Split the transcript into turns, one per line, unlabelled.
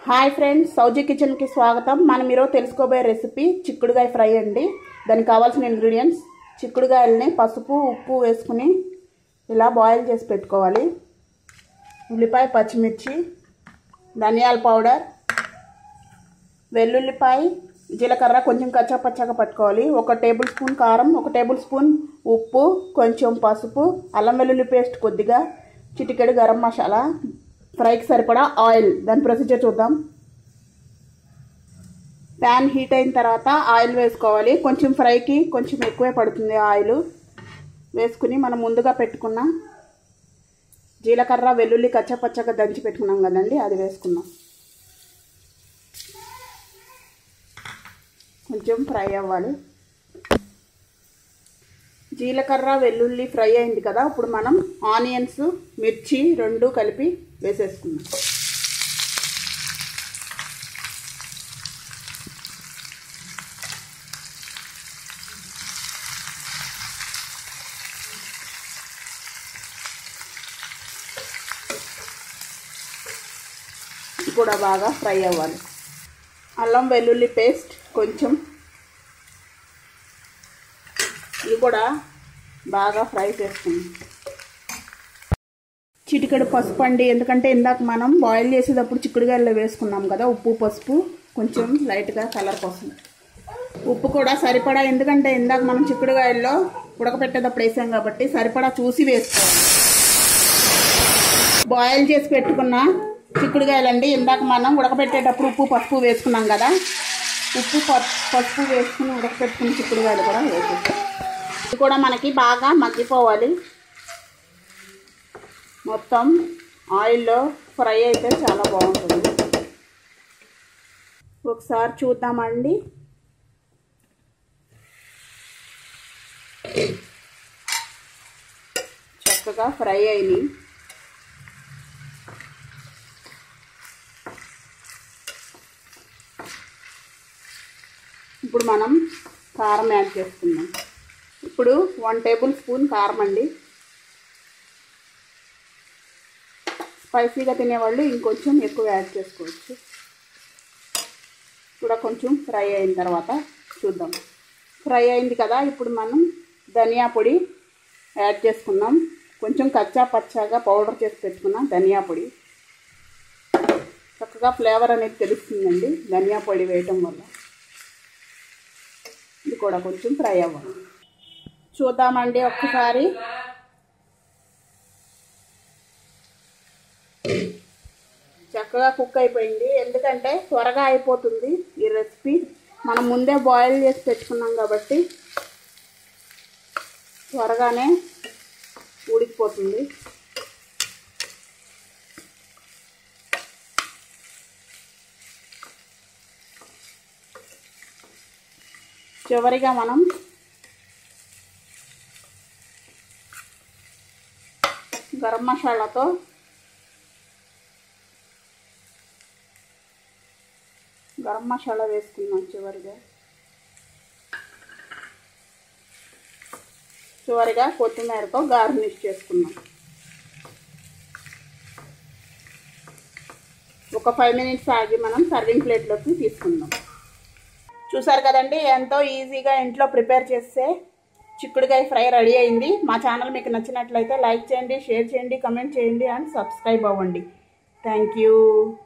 hi friends సౌజీ కిచెన్కి స్వాగతం మనం ఈరోజు తెలుసుకోబోయే రెసిపీ చిక్కుడుగాయ ఫ్రై అండి దానికి కావాల్సిన ఇంగ్రీడియంట్స్ చిక్కుడుగాయలని పసుపు ఉప్పు వేసుకుని ఇలా బాయిల్ చేసి పెట్టుకోవాలి ఉల్లిపాయ పచ్చిమిర్చి ధనియాల పౌడర్ వెల్లుల్లిపాయ జీలకర్ర కొంచెం కచ్చా పచ్చాగా పట్టుకోవాలి ఒక టేబుల్ స్పూన్ కారం ఒక టేబుల్ స్పూన్ ఉప్పు కొంచెం పసుపు అల్లం వెల్లుల్లి పేస్ట్ కొద్దిగా చిటికెడు గరం మసాలా ఫ్రైకి సరిపడా ఆయిల్ దాని ప్రొసీజర్ చూద్దాం ప్యాన్ హీట్ అయిన తర్వాత ఆయిల్ వేసుకోవాలి కొంచెం ఫ్రైకి కొంచెం ఎక్కువే పడుతుంది ఆయిల్ వేసుకుని మనం ముందుగా పెట్టుకున్న జీలకర్ర వెల్లుల్లి కచ్చపచ్చగా దంచి పెట్టుకున్నాం కదండి అది వేసుకున్నాం కొంచెం ఫ్రై అవ్వాలి జీలకర్ర వెల్లుల్లి ఫ్రై అయింది కదా ఇప్పుడు మనం ఆనియన్స్ మిర్చి రెండు కలిపి వేసేసుకున్నాం కూడా బాగా ఫ్రై అవ్వాలి అల్లం వెల్లుల్లి పేస్ట్ కొంచెం ఇది కూడా బాగా ఫ్రై చేసుకుందాం చిటికెడు పసుపు అండి ఎందుకంటే ఇందాక మనం బాయిల్ చేసేటప్పుడు చిక్కుడుగాయల్లో వేసుకున్నాం కదా ఉప్పు పసుపు కొంచెం లైట్గా కలర్ కోసం ఉప్పు కూడా సరిపడా ఎందుకంటే ఇందాక మనం చిక్కుడుగాయల్లో ఉడకపెట్టేటప్పుడు వేసాం కాబట్టి సరిపడా చూసి వేసుకోవాలి బాయిల్ చేసి పెట్టుకున్న చిక్కుడుగాయలండి ఇందాక మనం ఉడకబెట్టేటప్పుడు ఉప్పు పసుపు వేసుకున్నాం కదా ఉప్పు పసుపు వేసుకుని ఉడకపెట్టుకున్న చిక్కుడుగాయలు కూడా వేసేస్తాం ఇది కూడా మనకి బాగా మగ్గిపోవాలి మొత్తం ఆయిల్లో ఫ్రై అయితే చాలా బాగుంటుంది ఒకసారి చూద్దామండి చక్కగా ఫ్రై అయినాయి ఇప్పుడు మనం కారం యాడ్ చేసుకుందాం ఇప్పుడు వన్ టేబుల్ స్పూన్ కారం అండి స్పైసీగా తినేవాళ్ళు ఇంకొంచెం ఎక్కువ యాడ్ చేసుకోవచ్చు కూడా కొంచెం ఫ్రై అయిన తర్వాత చూద్దాం ఫ్రై అయింది కదా ఇప్పుడు మనం ధనియా పొడి యాడ్ చేసుకున్నాం కొంచెం కచ్చా పచ్చాగా పౌడర్ చేసి పెట్టుకున్నాం ధనియా పొడి చక్కగా ఫ్లేవర్ అనేది తెలుస్తుందండి ధనియా పొడి వేయటం వల్ల ఇది కూడా కొంచెం ఫ్రై అవ్వాలి చూద్దామండి ఒక్కసారి చక్కగా కుక్ అయిపోయింది ఎందుకంటే త్వరగా అయిపోతుంది ఈ రెసిపీ మనం ముందే బాయిల్ చేసి పెట్టుకున్నాం కాబట్టి త్వరగానే ఉడికిపోతుంది చివరిగా మనం గరం మసాలాతో గరం మసాలా వేసుకున్నాం చివరిగా చివరిగా కొత్తిమీరతో గార్నిష్ చేసుకున్నాం ఒక ఫైవ్ మినిట్స్ ఆగి మనం సర్వింగ్ ప్లేట్లోకి తీసుకుందాం చూసారు కదండి ఎంతో ఈజీగా ఇంట్లో ప్రిపేర్ చేస్తే చిక్కుడుకాయ ఫ్రై రెడీ అయింది మా ఛానల్ మీకు నచ్చినట్లయితే లైక్ చేయండి షేర్ చేయండి కమెంట్ చేయండి అండ్ సబ్స్క్రైబ్ అవ్వండి థ్యాంక్ యూ